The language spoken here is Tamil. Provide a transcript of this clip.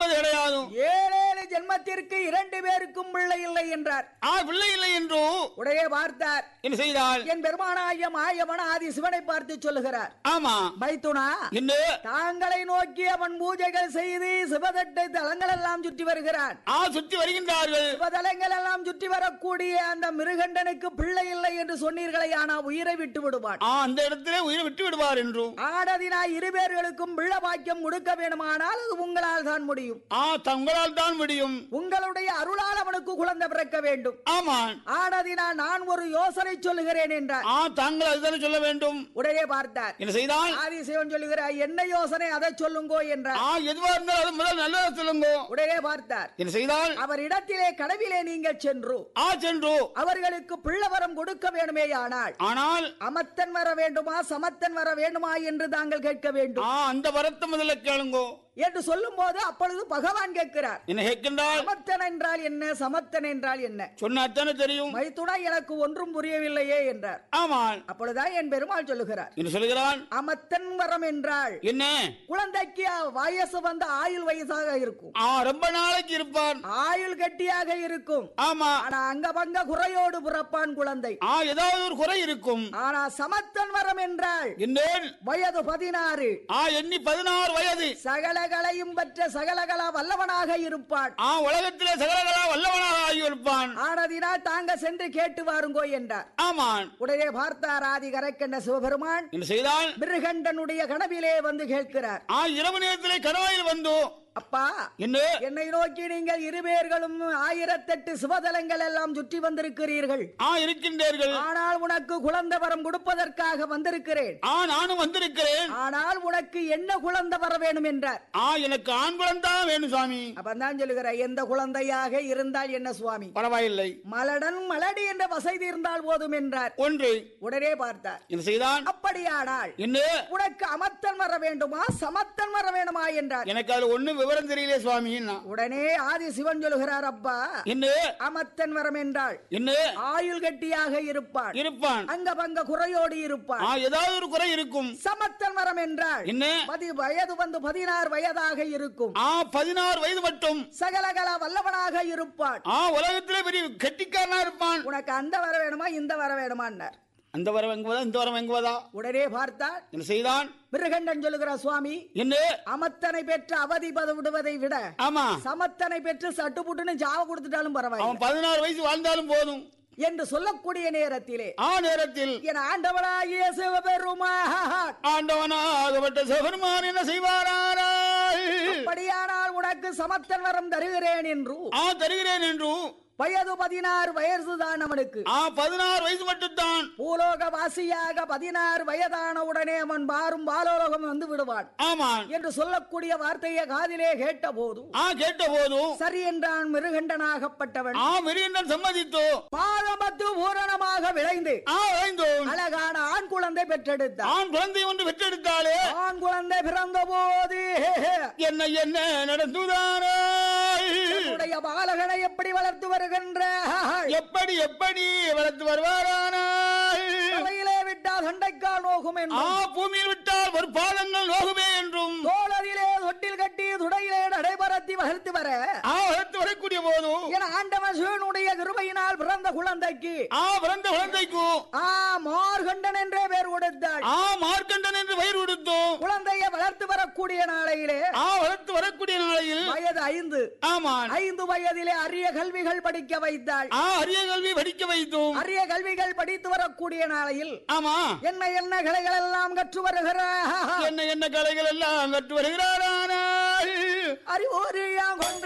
என்பது கிடையாது ஏழேழு ஜென்மத்திற்கு இரண்டு பேருக்கும் பிள்ளை இல்லை என்றார் ஆ பிள்ளை இல்லை என்று உடைய பார்த்தார் என்ன செய்தால் என் பெருமானாய மாயவன் ஆதி சிவனை பார்த்து சொல்லுகிறார் ஆமா மைத்துனா என்ன தாங்களை நோக்கி அவன் பூஜைகள் செய்து சிவதட்டை தலங்கள் எல்லாம் சுற்றி வருகிறான் ஆ சுற்றி வருகின்றார்கள் சிவதலங்கள் எல்லாம் சுற்றி வரக்கூடிய அந்த மிருகண்டனுக்கு பிள்ளை இல்லை என்று சொன்னீர்களே ஆனா உயிரை விட்டு விடுவான் ஆ அந்த இடத்திலே உயிரை விட்டு விடுவார் என்றும் ஆடதினா இரு பேர்களுக்கும் பிள்ள பாக்கியம் கொடுக்க வேணுமானால் அது உங்களால் தான் முடியும் ஆ தங்களால் தான் முடியும் உங்களுடைய அருளால் அவனுக்கு குழந்தை பிறக்க வேண்டும் ஆமாம் ஆடதினா நான் ஒரு யோசனை சொல்லுகிறேன் என்றார் ஆ தாங்கள் அதுதானே சொல்ல வேண்டும் உடனே பார்த்தார் என்ன செய்தால் ஆதிசிவன் சொல்லுகிறார் என்ன யோசனை அதை சொல்லுங்கோ என்றார் ஆ எதுவா இருந்தாலும் அது முதல் நல்லதா சொல்லுங்க உடனே பார்த்தார் என்ன செய்தால் அவர் இடத்திலே கனவிலே நீங்கள் சென்று ஆ சென்று அவர்களுக்கு பிள்ளவரம் கொடுக்க வேண்டுமேயானால் ஆனால் அமத்தன் வர வேண்டுமா சமத்தன் வர வேண்டுமா என்று தாங்கள் கேட்க வேண்டும் ஆ அந்த வரத்தை முதல்ல கேளுங்கோ என்று சொல்லும் போது அப்பொழுது பகவான் கேட்கிறார் என்ன கேட்கின்றால் சமத்தன் என்றால் என்ன சமத்தன் என்றால் என்ன சொன்னா தானே தெரியும் மைத்துனா எனக்கு ஒன்றும் புரியவில்லையே என்றார் ஆமாம் அப்பொழுதுதான் என் பெருமாள் சொல்லுகிறார் என்ன சொல்லுகிறான் அமத்தன் வரம் என்றால் என்ன குழந்தைக்கு வயசு வந்து ஆயுள் வயசாக இருக்கும் ஆ ரொம்ப நாளைக்கு இருப்பான் ஆயுள் கட்டியாக இருக்கும் ஆமா ஆனா அங்க பங்க குறையோடு பிறப்பான் குழந்தை ஆ ஏதாவது ஒரு குறை இருக்கும் ஆனா சமத்தன் வரம் என்றால் என்னேன் வயது பதினாறு ஆ எண்ணி பதினாறு வயது சகலகளையும் பெற்ற சகலகலா வல்லவனாக இருப்பான் ஆ உலகத்திலே சகலகளா வல்லவனாக ஆகி இருப்பான் ஆனதினால் தாங்க சென்று கேட்டு வாருங்கோ என்றார் ஆமான் உடனே பார்த்தார் ஆதி கரைக்கண்ட சிவபெருமான் என்ன செய்தால் மிருகண்டனுடைய கனவிலே வந்து கேட்கிறார் ஆ இரவு நேரத்திலே கணவாயில் வந்து அப்பா என்ன என்னை நோக்கி நீங்கள் இருவேர்களும் ஆயிரத்தெட்டு சிவதலங்கள் எல்லாம் சுற்றி வந்திருக்கிறீர்கள் ஆ இருக்கின்றீர்கள் ஆனால் உனக்கு குழந்தை வரம் கொடுப்பதற்காக வந்திருக்கிறேன் ஆ நானும் வந்திருக்கிறேன் ஆனால் உனக்கு என்ன குழந்தை வர வேணும் என்றார் ஆ எனக்கு ஆண் குழந்தை வேணும் சாமி அப்பதான் சொல்லுகிற எந்த குழந்தையாக இருந்தால் என்ன சுவாமி பரவாயில்லை மலடன் மலடி என்ற வசதி இருந்தால் போதும் என்றார் ஒன்று உடனே பார்த்தார் என்ன செய்தான் அப்படியானால் என்ன உனக்கு அமத்தன் வர வேண்டுமா சமத்தன் வர வேண்டுமா என்றார் எனக்கு அதுல ஒண்ணு விவரம் தெரியல சுவாமி உடனே ஆதி சிவன் சொல்லுகிறார் அப்பா என்ன அமத்தன் வரம் என்றால் என்ன ஆயுள் கட்டியாக இருப்பான் இருப்பான் அங்க பங்க குறையோடு இருப்பான் ஆ ஏதாவது ஒரு குறை இருக்கும் சமத்தன் வரம் என்றால் என்ன பதி வயது வந்து பதினாறு வயதாக இருக்கும் ஆ பதினாறு வயது மட்டும் சகலகல வல்லவனாக இருப்பான் ஆ உலகத்திலே பெரிய கெட்டிக்காரனா இருப்பான் உனக்கு அந்த வர வேணுமா இந்த வர வேணுமான்னார் அந்த வரம் எங்குவதா இந்த வரம் எங்குவதா உடனே பார்த்தார் என்ன செய்தான் மிருகண்டன் சொல்லுகிற சுவாமி என்ன அமத்தனை பெற்று அவதி பத விடுவதை விட ஆமா சமத்தனை பெற்று சட்டுப்புட்டுன்னு ஜாவ கொடுத்துட்டாலும் பரவாயில்லை அவன் பதினாறு வயசு வாழ்ந்தாலும் போதும் என்று சொல்லக்கூடிய நேரத்திலே ஆ நேரத்தில் என் ஆண்டவனாகிய சிவபெருமான் ஆண்டவனாகப்பட்ட சிவபெருமான் என்ன செய்வாராய் அப்படியானால் உனக்கு சமத்தன் வரம் தருகிறேன் என்று ஆ தருகிறேன் என்று வயது பதினாறு வயசுதான் அவனுக்கு ஆ பதினாறு வயசு மட்டும்தான் பூலோக வாசியாக பதினாறு வயதான உடனே அவன் பாரும் பாலோலோகம் வந்து விடுவான் ஆமான் என்று சொல்லக்கூடிய வார்த்தையை காதிலே கேட்ட போது ஆ கேட்ட போதும் சரி என்றான் மிருகண்டனாகப்பட்டவன் ஆ மிருகண்டன் சம்மதித்தோ பாதமத்து பூரணமாக விளைந்து ஆ விளைந்தோன் அழகான ஆண் குழந்தை பெற்றெடுத்தான் ஆண் குழந்தை ஒன்று பெற்றெடுத்தாலே ஆண் குழந்தை பிறந்த போது என்ன என்ன நடந்துதானே உடைய பாலகனை எப்படி வளர்த்து வருகின்ற எப்படி எப்படி வளர்த்து வருவாரானால் தலையிலே விட்டால் சண்டைக்கால் நோகும் ஆ என்றும் பூமியில் விட்டால் ஒரு பாதங்கள் நோகுமே என்றும் தோளதிலே தொட்டில் கட்டி துடையிலே நடைபெறத்தி வளர்த்து வர ஆ வளர்த்து வரக்கூடிய போதும் என ஆண்டவன் சிவனுடைய கிருபையினால் பிறந்த குழந்தைக்கு ஆ பிறந்த குழந்தைக்கு ஆ மார்கண்டன் என்றே பேர் கொடுத்தாள் ஆ மார்க்கண்டன் என்று வயிறு கொடுத்தோம் குழந்தையை வளர்த்து வரக்கூடிய நாளையிலே ஆ வளர்த்து வரக்கூடிய நாளையில் வயது ஐந்து ஆமான் ஐந்து வயதிலே அரிய கல்விகள் படிக்க வைத்தாள் ஆ அரிய கல்வி படிக்க வைத்தோம் அரிய கல்விகள் படித்து வரக்கூடிய நாளையில் ஆமா என்ன என்ன கலைகள் எல்லாம் கற்று வருகிறார் என்ன என்ன கலைகள் எல்லாம் கற்று வருகிறாரானால் அறிவோரியா கொண்டு